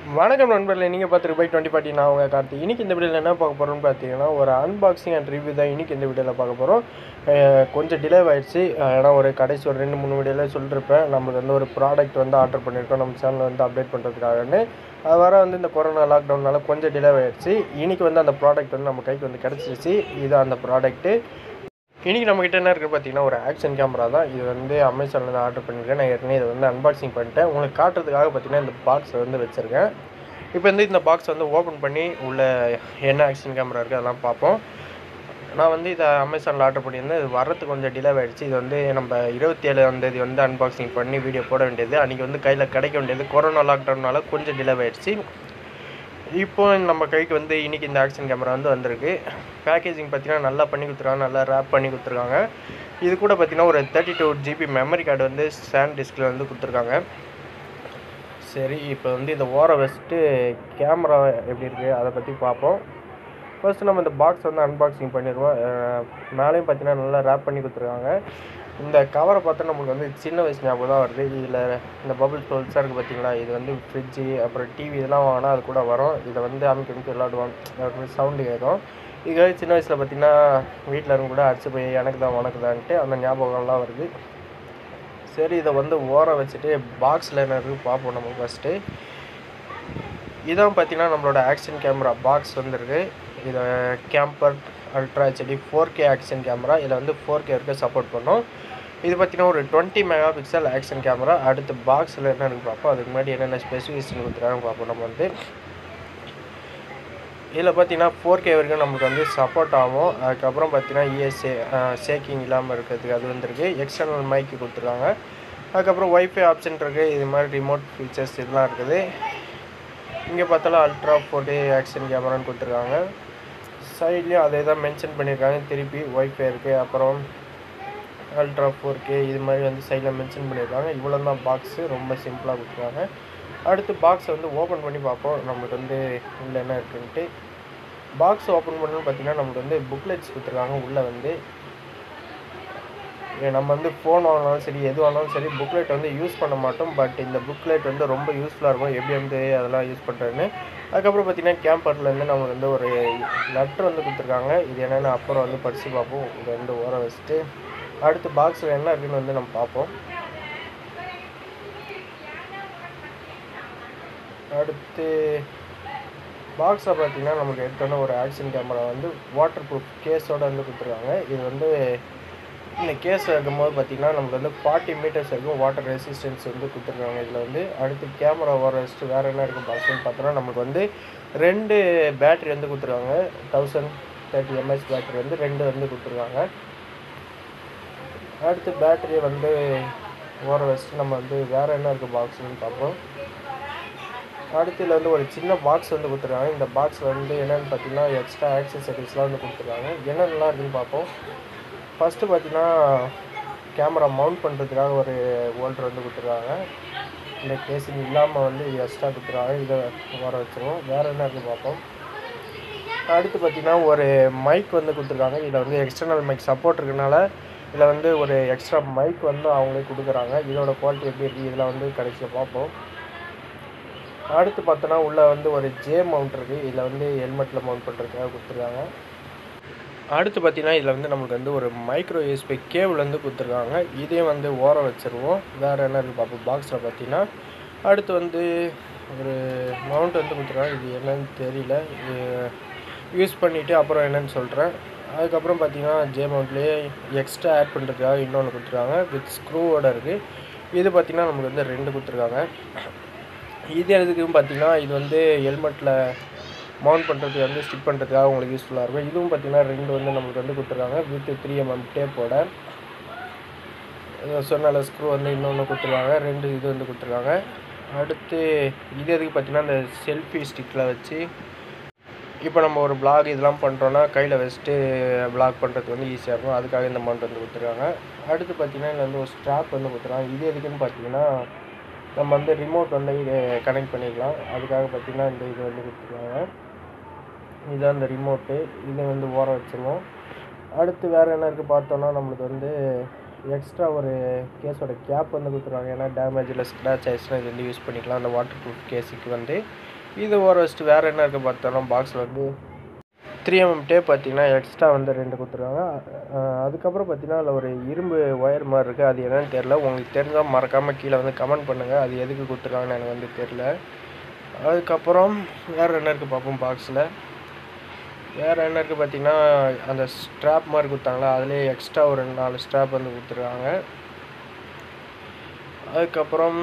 வணக்கம் நண்பர்களே நீங்கள் பார்த்துருக்கு பை டுவெண்ட்டி பார்ட்டி நான் உங்கள் கார்த்தி இன்றைக்கி இந்த வீடியோவில் என்ன பார்க்க போகிறோம்னு பார்த்தீங்கன்னா ஒரு அன்பாக்சிங் அண்ட் ரிவ்யூ தான் இன்றைக்கி இந்த வீடியோவில் பார்க்க போகிறோம் கொஞ்சம் டிலே ஆயிடுச்சு அஹ் ஏன்னா ஒரு கடைசி ஒரு ரெண்டு மூணு வீடியோவில் சொல்லிருப்பேன் நமக்கு வந்து ஒரு ப்ராடக்ட் வந்து ஆர்டர் பண்ணியிருக்கோம் நம்ம சேனல் வந்து அப்டேட் பண்ணுறதுக்காகன்னு அது வர வந்து இந்த கொரோனா லாக்டவுனால கொஞ்சம் டிலே ஆயிடுச்சு இன்றைக்கி வந்து அந்த ப்ராடக்ட் வந்து நம்ம கைக்கு வந்து கிடச்சிருச்சு இது அந்த ப்ராடக்ட்டு இன்றைக்கி நம்மக்கிட்ட என்ன இருக்குது பார்த்தீங்கன்னா ஒரு ஆக்ஷன் கேமரா தான் இது வந்து அமேசானில் ஆர்டர் பண்ணியிருக்கேன் நான் ஏற்கனவே இதை வந்து அன்பாக்சிங் பண்ணிட்டேன் உங்களுக்கு காட்டுறதுக்காக பார்த்தீங்கன்னா இந்த பாக்ஸை வந்து வச்சுருக்கேன் இப்போ வந்து இந்த பாக்ஸ் வந்து ஓப்பன் பண்ணி உள்ள என்ன ஆக்ஷன் கேமரா இருக்குது அதெல்லாம் பார்ப்போம் நான் வந்து இதை அமேசானில் ஆர்டர் பண்ணியிருந்தேன் இது வரத்துக்கு கொஞ்சம் டிலே ஆகிடுச்சு இது வந்து நம்ம இருபத்தி ஏழாம் தேதி வந்து அன்பாக்சிங் பண்ணி வீடியோ போட வேண்டியது அன்றைக்கி வந்து கையில் கிடைக்க வேண்டியது கொரோனா லாக்டவுனால கொஞ்சம் டிலே ஆகிடுச்சு இப்போ நம்ம கைக்கு வந்து இன்றைக்கி இந்த ஆக்ஷன் கேமரா வந்து வந்திருக்கு பேக்கேஜிங் பார்த்தீங்கன்னா நல்லா பண்ணி கொடுத்துருக்காங்க நல்லா ரேப் பண்ணி கொடுத்துருக்காங்க இது கூட பார்த்தீங்கன்னா ஒரு thirty two GB memory card வந்து ஸ்டாண்ட் டிஸ்கில் வந்து கொடுத்துருக்காங்க சரி இப்போ வந்து இந்த ஓர வச்சுட்டு கேமரா எப்படி இருக்குது அதை பற்றி பார்ப்போம் ஃபர்ஸ்ட் நம்ம இந்த பாக்ஸ் வந்து அன்பாக்சிங் பண்ணிடுவோம் அஹ் மேலேயும் பார்த்தீங்கன்னா நல்லா ரேப் பண்ணி கொடுத்துருக்காங்க இந்த கவரை பார்த்தா நம்மளுக்கு வந்து சின்ன வயசு ஞாபகம் தான் வருது இதில் இந்த பபுள் ஸ்டோல்ஸாக இருக்குது பார்த்தீங்களா இது வந்து ஃப்ரிட்ஜு அப்புறம் டிவி இதெல்லாம் வாங்கினா அது கூட வரும் இதை வந்து அமைக்க அமைக்க விளாடுவாங்க சவுண்டு கேட்கும் இதுக்காக சின்ன வயசில் பார்த்தீங்கன்னா வீட்டில் இருந்து கூட அடிச்சு போய் எனக்கு தான் உனக்கு தான்ட்டு அந்த ஞாபகம்லாம் வருது சரி இதை வந்து ஓர வச்சுட்டு பாக்ஸில் என்ன இருக்குது பார்ப்போம் நம்ம ஃபஸ்ட்டு இதான் பார்த்தீங்கன்னா நம்மளோட ஆக்ஷன் கேமரா பாக்ஸ் வந்துருக்கு இதை கேம்பர் ultra HD four K action camera இதில் வந்து ஃபோர் கே வரைக்கும் சப்போர்ட் பண்ணும் இது பார்த்தீங்கன்னா ஒரு twenty megapixel action camera அடுத்து பாக்ஸில் என்ன இருக்குது பார்ப்போம் அதுக்கு முன்னாடி என்னென்ன ஸ்பெசிஃபிகேஷன் கொடுத்துருக்காங்க பார்ப்போம் நம்ம வந்து இதில் பார்த்தீங்கன்னா ஃபோர் கே வரைக்கும் நமக்கு வந்து சப்போர்ட் ஆகும் அதுக்கப்புறம் பார்த்தீங்கன்னா இஎஸ்ஏ ஷேக்கிங் இல்லாமல் இருக்கிறதுக்கு அது வந்துருக்கு எக்ஸ்டர்னல் மைக்கு கொடுத்துருக்காங்க அதுக்கப்புறம் ஒய்ஃபை ஆப்ஷன் இருக்குது இது மாதிரி ரிமோட் ஃபீச்சர்ஸ் இதெல்லாம் இருக்குது இங்கே பார்த்தாலும் அல்ட்ரா ஃபோர்டே ஆக்ஷன் கேமரான்னு கொடுத்துருக்காங்க சைட்லேயும் அதே தான் மென்ஷன் பண்ணியிருக்காங்க திருப்பி ஒய்ஃபை இருக்குது அப்புறம் அல்ட்ரா ஃபோர் கே இது மாதிரி வந்து சைடில் மென்ஷன் பண்ணியிருக்காங்க இவ்வளோ தான் பாக்ஸு ரொம்ப சிம்பிளாக கொடுத்துருக்காங்க அடுத்து பாக்ஸை வந்து ஓப்பன் பண்ணி பார்ப்போம் நம்மளுக்கு வந்து உள்ளே என்ன இருக்குன்ட்டு பாக்ஸ் ஓப்பன் பண்ணணும்னு பார்த்தீங்கன்னா நமக்கு வந்து புக்லெட்ஸ் கொடுத்துருக்காங்க உள்ளே வந்து ஏ, நம்ம வந்து ஃபோன் வாங்கினாலும் சரி எது வாங்கினாலும் சரி புக்லெட் வந்து யூஸ் பண்ண மாட்டோம் பட் இந்த புக்லெட் வந்து ரொம்ப யூஸ்ஃபுல்லாக இருக்கும் எப்படி வந்து அதெல்லாம் யூஸ் பண்ணுறேன்னு அதுக்கப்புறம் பார்த்தீங்கன்னா கேம்பர்லேருந்து நமக்கு வந்து ஒரு லெட்டர் வந்து கொடுத்துருக்காங்க இது என்னென்னு அப்புறம் வந்து படித்து பார்ப்போம் இதை வந்து ஓர வச்சுட்டு அடுத்து பாக்ஸில் என்ன இருக்குன்னு வந்து நம்ம பார்ப்போம் அடுத்து பாக்ஸை பார்த்தீங்கன்னா நமக்கு எடுத்தோன்னே ஒரு ஆக்ஷன் கேமரா வந்து வாட்டர் ப்ரூஃப் கேஸோட வந்து கொடுத்துருக்காங்க இது வந்து இந்த கேஸ் வைக்கும்போது பார்த்தீங்கன்னா நமக்கு வந்து ஃபார்ட்டி மீட்டர்ஸ் வரைக்கும் வாட்டர் ரெசிஸ்டன்ஸ் வந்து கொடுத்துருக்காங்க இதில் வந்து அடுத்து கேமரா வர வச்சுட்டு வேறு என்ன இருக்குது பாக்ஸ்னு பார்த்தோன்னா நமக்கு வந்து ரெண்டு பேட்டரி வந்து கொடுத்துருக்காங்க தௌசண்ட் தேர்ட்டி எம்எஸ் பேட்டரி வந்து ரெண்டு வந்து கொடுத்துருக்காங்க அடுத்து பேட்டரியை வந்து ஓர வச்சுட்டு நம்ம வந்து வேறு என்ன இருக்குது பாக்ஸ்னு பார்ப்போம் அடுத்து இதில் வந்து ஒரு சின்ன பாக்ஸ் வந்து கொடுத்துருக்காங்க இந்த பாக்ஸில் வந்து என்னென்னு பார்த்தீங்கன்னா எக்ஸ்ட்ரா ஆக்சசரிஸ்லாம் வந்து கொடுத்துருக்காங்க என்னென்னலாம் இருக்குன்னு பார்ப்போம் ஃபஸ்ட்டு பார்த்தீங்கன்னா கேமரா மவுண்ட் பண்ணுறதுக்காக ஒரு ஹோல்டர் வந்து கொடுத்துருக்காங்க இந்த கேசிங் இல்லாமல் வந்து எக்ஸ்ட்ரா கொடுத்துருக்காங்க இதை வர வச்சுருவோம் வேறு என்ன இருக்குது பார்ப்போம் அடுத்து பார்த்தீங்கன்னா ஒரு மைக் வந்து கொடுத்துருக்காங்க இதில் வந்து எக்ஸ்டர்னல் மைக் சப்போர்ட் இருக்கனால இதில் வந்து ஒரு எக்ஸ்ட்ரா மைக் வந்து அவங்களே கொடுக்குறாங்க இதோட குவாலிட்டி எப்படி இருக்குது இதில் வந்து கடைசியில் பார்ப்போம் அடுத்து பார்த்தோன்னா உள்ளே வந்து ஒரு ஜே மவுண்ட் இருக்குது இதில் வந்து ஹெல்மெட்டில் மவுண்ட் பண்ணுறதுக்காக கொடுத்துருக்காங்க அடுத்து பார்த்தீங்கன்னா இதில் வந்து நமக்கு வந்து ஒரு மைக்ரோ யூஎஸ்பி கேபிள் வந்து கொடுத்துருக்காங்க இதையும் வந்து ஓரம் வச்சுருவோம் வேறு என்ன இருக்குது பார்ப்போம் பாக்ஸில் பார்த்தீங்கன்னா அடுத்து வந்து ஒரு மவுண்ட் வந்து கொடுத்துருக்காங்க இது என்னன்னு தெரியல இது யூஸ் பண்ணிவிட்டு அப்புறம் என்னன்னு சொல்கிறேன் அதுக்கப்புறம் பார்த்தீங்கன்னா ஜே மவுண்ட்லேயே எக்ஸ்ட்ரா ஆட் பண்ணுறதுக்காக இன்னொன்று கொடுத்துருக்காங்க வித் ஸ்க்ரூவோட இருக்குது இது பார்த்திங்கன்னா நமக்கு வந்து ரெண்டு கொடுத்துருக்காங்க இது எதுக்குன்னு பார்த்தீங்கன்னா இது வந்து ஹெல்மெட்டில் மவுண்ட் பண்ணுறதுக்கு வந்து ஸ்டிக் பண்ணுறதுக்காக உங்களுக்கு யூஸ்ஃபுல்லாக இருக்கும் இதுவும் பார்த்தீங்கன்னா ரெண்டு வந்து நமக்கு வந்து கொடுத்துருக்காங்க வித் த்ரீ எம்எம் டேப்போட சொன்னால ஸ்க்ரூ வந்து இன்னொன்று கொடுத்துருக்காங்க ரெண்டு இது வந்து கொடுத்துருக்காங்க அடுத்து இது எதுக்கு பார்த்தீங்கன்னா இந்த செல்ஃபி ஸ்டிக்கில் வச்சு இப்போ நம்ம ஒரு பிளாக் இதெல்லாம் பண்ணுறோன்னா கையில் வச்சுட்டு பிளாக் பண்ணுறதுக்கு வந்து ஈஸியாக இருக்கும் அதுக்காக இந்த மவுண்ட் வந்து கொடுத்துருக்காங்க அடுத்து பார்த்தீங்கன்னா இதில் வந்து ஒரு ஸ்ட்ராப் வந்து கொடுத்துருக்காங்க இது எதுக்குன்னு பார்த்தீங்கன்னா நம்ம வந்து ரிமோட் வந்து இது கனெக்ட் பண்ணிக்கலாம் அதுக்காக பார்த்தீங்கன்னா இந்த இது வந்து கொடுத்துருக்காங்க இதுதான் இந்த ரிமோட்டு இதை வந்து ஓரம் வச்சுருவோம் அடுத்து வேறு என்ன இருக்குது பார்த்தோன்னா நம்மளுக்கு வந்து எக்ஸ்ட்ரா ஒரு கேஸோட கேப் வந்து கொடுத்துருவாங்க ஏன்னா டேமேஜ் இல்லை ஸ்க்ராச் ஆயிடுச்சுன்னா இது வந்து யூஸ் பண்ணிக்கலாம் அந்த வாட்டர் ப்ரூஃப் கேஸுக்கு வந்து இது ஓர வச்சுட்டு வேறு என்ன இருக்குது பார்த்தோன்னா பாக்ஸில் வந்து த்ரீ எம்எம் டேப் பார்த்தீங்கன்னா எக்ஸ்ட்ரா வந்து ரெண்டு கொடுத்துருக்காங்க அஹ் அதுக்கப்புறம் பார்த்தீங்கன்னா அதில் ஒரு இரும்பு ஒயர் மாதிரி இருக்குது அது என்னன்னு தெரில உங்களுக்கு தெரிஞ்சால் மறக்காமல் கீழே வந்து கமெண்ட் பண்ணுங்கள் அது எதுக்கு கொடுத்துருக்காங்கன்னு எனக்கு வந்து தெரில அதுக்கப்புறம் வேறு என்ன இருக்குது பார்ப்போம் பாக்ஸில் வேறு என்ன இருக்குது பார்த்தீங்கன்னா அந்த ஸ்ட்ராப் மாதிரி கொடுத்தாங்களா அதுலேயே எக்ஸ்ட்ரா ஒரு நாலு ஸ்ட்ராப் வந்து கொடுத்துருக்காங்க அதுக்கப்புறம்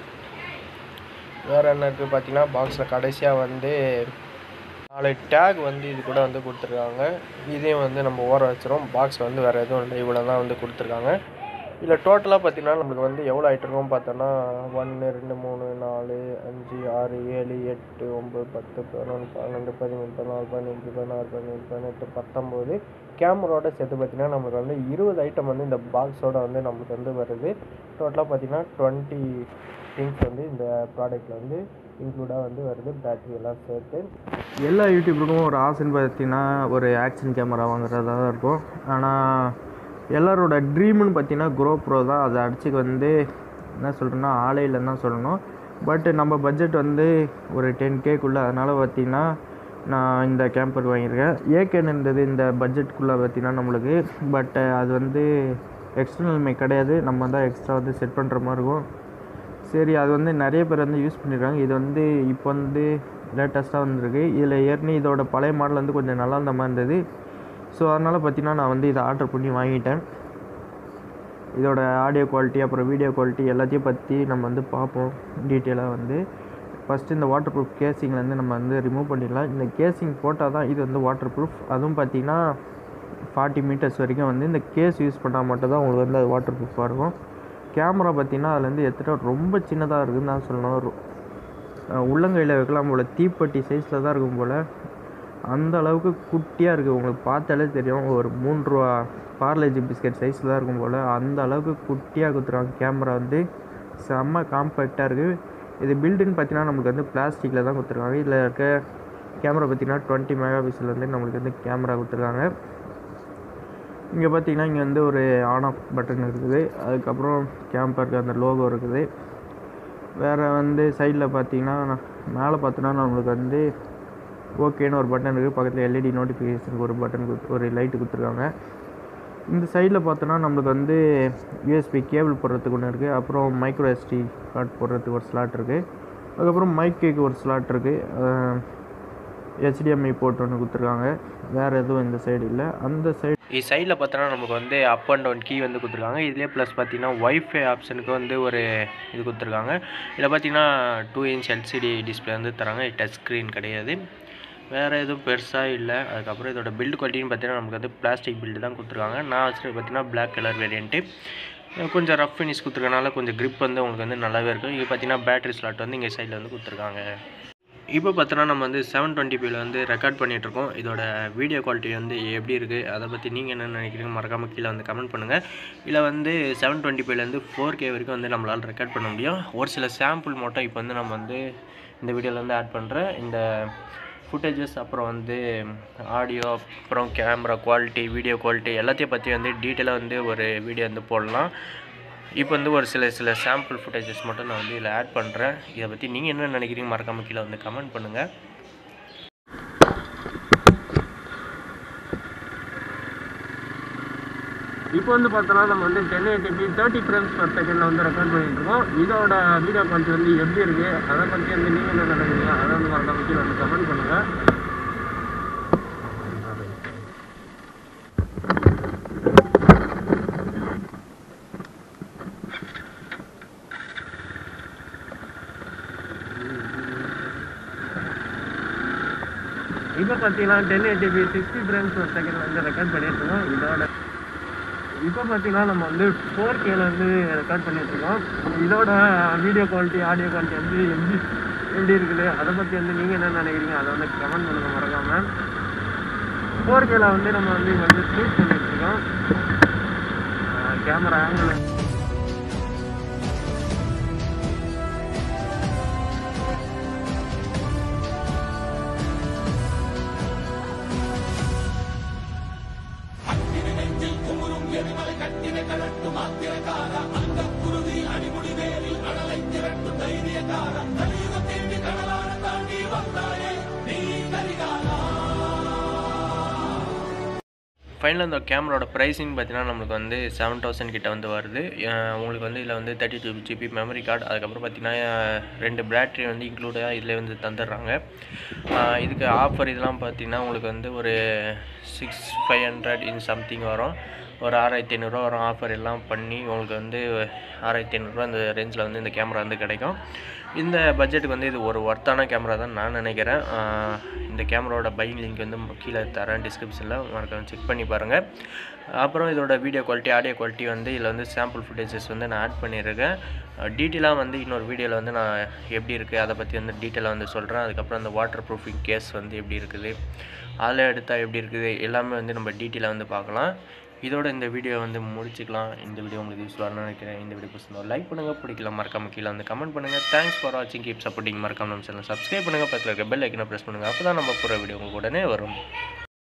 வேறு என்ன இருக்குது பார்த்தீங்கன்னா பாக்ஸில் கடைசியாக வந்து நாலு டேக் வந்து இது கூட வந்து கொடுத்துருக்காங்க இதையும் வந்து நம்ம ஓர வச்சிரும் பாக்ஸ் வந்து வேறு எதுவும் இல்லை இவ்வளோ தான் வந்து கொடுத்துருக்காங்க இதில் டோட்டலாக பார்த்தீங்கன்னா நம்மளுக்கு வந்து எவ்வளோ ஆகிட்டுருக்கோம் பார்த்தோன்னா ஒன்று ரெண்டு மூணு நாலு அஞ்சு ஆறு ஏழு எட்டு ஒம்பது பத்து பதினொன்று பன்னெண்டு பதிமூணு பதினாலு பதினஞ்சு பதினாறு பதினேழு பதினெட்டு பத்தொம்போது கேமராவோட சேர்த்து பார்த்தீங்கன்னா நம்மளுக்கு வந்து இருபது ஐட்டம் வந்து இந்த பாக்ஸோட வந்து நம்மளுக்கு வந்து வருது டோட்டலாக பார்த்தீங்கன்னா டுவெண்ட்டி திங்ஸ் வந்து இந்த ப்ராடக்ட்டில் வந்து இன்க்ளூடாக வந்து வருது பேட்டரி எல்லாம் சேர்த்து எல்லா யூடியூபருக்கும் ஒரு ஆசைன்னு பார்த்தீங்கன்னா ஒரு ஆக்ஷன் கேமரா வாங்குறதா தான் இருக்கும் ஆனால் எல்லாரோட ட்ரீம்னு பார்த்தீங்கன்னா க்ரோ ப்ரோ தான் அதை அடிச்சுக்கு வந்து என்ன சொல்கிறேன்னா ஆளே இல்லைன்னு தான் சொல்லணும் பட் நம்ம பட்ஜெட் வந்து ஒரு டென் கேக்குள்ளே அதனால் பார்த்தீங்கன்னா நான் இந்த கேம்பர் வாங்கியிருக்கேன் ஏகேன்னு இருந்தது இந்த பட்ஜெட்டுக்குள்ளே பார்த்தீங்கன்னா நம்மளுக்கு பட் அது வந்து எக்ஸ்டர்னல் மை கிடையாது நம்ம தான் எக்ஸ்ட்ரா வந்து செட் பண்ணுற மாதிரி இருக்கும் சரி அது வந்து நிறைய பேர் வந்து யூஸ் பண்ணியிருக்காங்க இது வந்து இப்போ வந்து லேட்டஸ்ட்டாக வந்திருக்கு இதில் ஏற்கனவே இதோட பழைய மாடல் வந்து கொஞ்சம் நல்லா இருந்த மாதிரி இருந்தது ஸோ அதனால் பார்த்தீங்கன்னா நான் வந்து இதை ஆர்டர் பண்ணி வாங்கிட்டேன் இதோட ஆடியோ குவாலிட்டி அப்புறம் வீடியோ குவாலிட்டி எல்லாத்தையும் பற்றி நம்ம வந்து பார்ப்போம் டீட்டெயிலாக வந்து ஃபஸ்ட்டு இந்த வாட்டர் ப்ரூஃப் கேசிங்லேருந்து நம்ம வந்து ரிமூவ் பண்ணிடலாம் இந்த கேசிங் போட்டால் தான் இது வந்து வாட்டர் ப்ரூஃப் அதுவும் பார்த்தீங்கன்னா ஃபார்ட்டி மீட்டர்ஸ் வரைக்கும் வந்து இந்த கேஸ் யூஸ் பண்ணால் மட்டும் தான் உங்களுக்கு வந்து அது வாட்டர் ப்ரூஃபாக இருக்கும் கேமரா பார்த்தீங்கன்னா அதுலேருந்து எத்தனை ரொம்ப சின்னதாக இருக்குதுன்னு தான் சொல்லணும் ஒரு அஹ் உள்ளங்கையில் வைக்கலாம் போல் தீப்பெட்டி சைஸில் தான் இருக்கும் போல் அந்த அளவுக்கு குட்டியாக இருக்குது உங்களுக்கு பார்த்தாலே தெரியும் ஒரு மூணு ரூபா பார்லேஜி பிஸ்கட் சைஸில் தான் இருக்கும் போல் அந்த அளவுக்கு குட்டியாக கொடுத்துருவாங்க கேமரா வந்து செம்ம காம்பேக்டாக இருக்குது இது பில்டுன்னு பார்த்தீங்கன்னா நமக்கு வந்து பிளாஸ்டிக்கில் தான் கொடுத்துருக்காங்க இதில் இருக்க கேமரா பார்த்தீங்கன்னா டுவெண்ட்டி மெகா பிக்சல் வந்து நம்மளுக்கு வந்து கேமரா கொடுத்துருக்காங்க இங்கே பார்த்தீங்கன்னா இங்கே வந்து ஒரு ஆன் ஆஃப் பட்டன் இருக்குது அதுக்கப்புறம் கேம்பருக்கு அந்த லோகோ இருக்குது வேறு வந்து சைடில் பார்த்தீங்கன்னா மேலே பார்த்தோன்னா நம்மளுக்கு வந்து ஓகேன்னு ஒரு பட்டன் இருக்குது பக்கத்தில் எல்இடி நோட்டிஃபிகேஷனுக்கு ஒரு பட்டன் கொடுத்து ஒரு லைட்டு கொடுத்துருக்காங்க இந்த சைடில் பார்த்தோன்னா நம்மளுக்கு வந்து யூஎஸ்பி கேபிள் போடுறதுக்கு ஒன்று இருக்குது அப்புறம் மைக்ரோ எஸ்டி கார்டு போடுறதுக்கு ஒரு ஸ்லாட் இருக்குது அதுக்கப்புறம் மைக்குக்கு ஒரு ஸ்லாட் இருக்குது ஹெச்டிஎம்ஐ போர்ட் ஒன்று கொடுத்துருக்காங்க வேறு எதுவும் இந்த சைடு இல்லை அந்த சைடு இது சைடில் பார்த்தோன்னா நமக்கு வந்து அப் அண்ட் டவுன் கீ வந்து கொடுத்துருக்காங்க இதுலேயே ப்ளஸ் பார்த்தீங்கன்னா ஒய்ஃபை ஆப்ஷனுக்கு வந்து ஒரு இது கொடுத்துருக்காங்க இதில் பார்த்தீங்கன்னா டூ இன்ச் எல்சிடி டிஸ்பிளே வந்து தராங்க டச் ஸ்க்ரீன் கிடையாது வேறு எதுவும் பெருசாக இல்லை அதுக்கப்புறம் இதோட பில்டு குவாலிட்டின்னு பார்த்தீங்கன்னா நமக்கு வந்து பிளாஸ்டிக் பில்டு தான் கொடுத்துருக்காங்க நான் வச்சுட்டு பார்த்தீங்கன்னா பிளாக் கலர் வேரியண்ட்டு கொஞ்சம் ரஃப் ஃபினிஷ் கொடுத்துருக்கனால கொஞ்சம் grip வந்து உங்களுக்கு வந்து நல்லாவே இருக்கும் இது பார்த்தீங்கன்னா பேட்டரி ஸ்லாட் வந்து இங்கே சைடில் வந்து கொடுத்துருக்காங்க இப்போ பார்த்தோன்னா நம்ம வந்து செவன் டுவெண்ட்டி பியில் வந்து ரெக்கார்ட் பண்ணிகிட்ருக்கோம் இதோட வீடியோ குவாலிட்டி வந்து எப்படி இருக்குது அதை பற்றி நீங்கள் என்ன நினைக்கிறீங்க மறக்காமல் கீழே வந்து கமெண்ட் பண்ணுங்கள் இதில் வந்து செவன் டுவெண்ட்டி பிலேருந்து ஃபோர் கே வரைக்கும் வந்து நம்மளால் ரெக்கார்ட் பண்ண முடியும் ஒரு சில சாம்பிள் மட்டும் இப்போ வந்து நம்ம வந்து இந்த வீடியோவில் வந்து ஆட் பண்ணுறேன் இந்த ஃபுட்டேஜஸ் அப்புறம் வந்து ஆடியோ அப்புறம் கேமரா குவாலிட்டி வீடியோ குவாலிட்டி எல்லாத்தையும் பற்றி வந்து டீட்டெயிலாக வந்து ஒரு வீடியோ வந்து போடலாம் இப்போ வந்து ஒரு சில சில சாம்பிள் ஃபுட்டேஜஸ் மட்டும் நான் வந்து இதில் ஆட் பண்ணுறேன் இதை பற்றி நீங்கள் என்ன நினைக்கிறீங்க மறக்காமல் கீழே வந்து கமெண்ட் பண்ணுங்கள் இப்போ வந்து பார்த்தோன்னா நம்ம வந்து ten eighty thirty frames per செகண்டில் வந்து ரெக்கார்ட் பண்ணிட்டு இருக்கோம் இதோட வீடியோ குவாலிட்டி வந்து எப்படி இருக்குது அதை பற்றி வந்து நீங்கள் என்ன நினைக்கிறீங்க அதை வந்து மறக்காம கீழே வந்து கமெண்ட் பண்ணுங்கள் இப்போ பார்த்தீங்கன்னா டென் எயிட்டி சிக்ஸ்டி ஃப்ரேம்ஸ் ஒரு செகண்ட் வந்து ரெக்கார்ட் பண்ணிட்டு இருக்கோம் இதோட இப்போ பார்த்தீங்கன்னா நம்ம வந்து ஃபோர் கேல வந்து ரெக்கார்ட் பண்ணிட்டு இருக்கோம் இதோட வீடியோ குவாலிட்டி ஆடியோ குவாலிட்டி வந்து எப்படி எப்படி இருக்குது அதை பற்றி வந்து நீங்கள் என்ன நினைக்கிறீங்க அதை வந்து கமெண்ட் பண்ணுங்க மறக்காம ஃபோர் கேல வந்து நம்ம வந்து இங்க வந்து ஷூட் பண்ணிட்டு இருக்கோம் கேமரா ஆங்கிள் அடிமுடி வேரில் அடலை திரட்டும் தைரியக்கார கலியுக தேடி கடலான தாண்டி வா ஃபைனலாக இந்த கேமராவோட ப்ரைஸிங் பார்த்தீங்கன்னா நம்மளுக்கு வந்து செவன் தௌசண்ட் கிட்ட வந்து வருது அஹ் உங்களுக்கு வந்து இதில் வந்து thirty two GB memory card அதுக்கப்புறம் பார்த்தீங்கன்னா அஹ் ரெண்டு பேட்ரி வந்து இன்க்ளூடாக இதில் வந்து தந்துடுறாங்க அஹ் இதுக்கு ஆஃபர் இதெல்லாம் பார்த்தீங்கன்னா உங்களுக்கு வந்து ஒரு six five hundred in something வரும் ஒரு ஆறாயிரத்தி ஐநூறுரூவா வரும் ஆஃபர் எல்லாம் பண்ணி உங்களுக்கு வந்து ஆறாயிரத்தி ஐநூறுரூவா இந்த ரேஞ்சில் வந்து இந்த கேமரா வந்து கிடைக்கும் இந்த பட்ஜெட்டுக்கு வந்து இது ஒரு ஒர்த்தான கேமரா தான் நான் நினைக்கிறேன் ஆஹ் இந்த கேமராவோட பையிங் லிங்க் வந்து கீழே தரேன் டிஸ்கிரிப்ஷனில் மறக்காம செக் பண்ணி பாருங்கள் அப்புறம் இதோட வீடியோ குவாலிட்டி ஆடியோ குவாலிட்டி வந்து இதில் வந்து சாம்பிள் ஃபுட்டேஜஸ் வந்து நான் ஆட் பண்ணியிருக்கேன் டீட்டெயிலாக வந்து இன்னொரு வீடியோவில் வந்து நான் எப்படி இருக்குது அதை பற்றி வந்து டீட்டெயிலாக வந்து சொல்கிறேன் அதுக்கப்புறம் அந்த வாட்டர் ப்ரூஃபிங் கேஸ் வந்து எப்படி இருக்குது அதில் எடுத்தால் எப்படி இருக்குது எல்லாமே வந்து நம்ம டீட்டெயிலாக வந்து பார்க்கலாம் இதோட இந்த வீடியோ வந்து முடிச்சுக்கலாம் இந்த வீடியோ உங்களுக்கு யூஸ்ஃபுல்லாக நினைக்கிறேன் இந்த வீடியோ பிடிச்சிருந்தா லைக் பண்ணுங்கள் பிடிக்கல மறக்காம கீழே வந்து கமெண்ட் பண்ணுங்கள் தேங்க்ஸ் ஃபார் வாட்சிங் கீப் சப்போர்ட்டிங் மறக்காம நம்ம சேனல் சப்ஸ்கிரைப் பண்ணுங்கள் பக்கத்தில் இருக்க பெல் ஐக்கனை ப்ரெஸ் பண்ணுங்கள் அப்போ தான் நம்ம போகிற வீடியோ உங்களுக்கு உடனே வரும்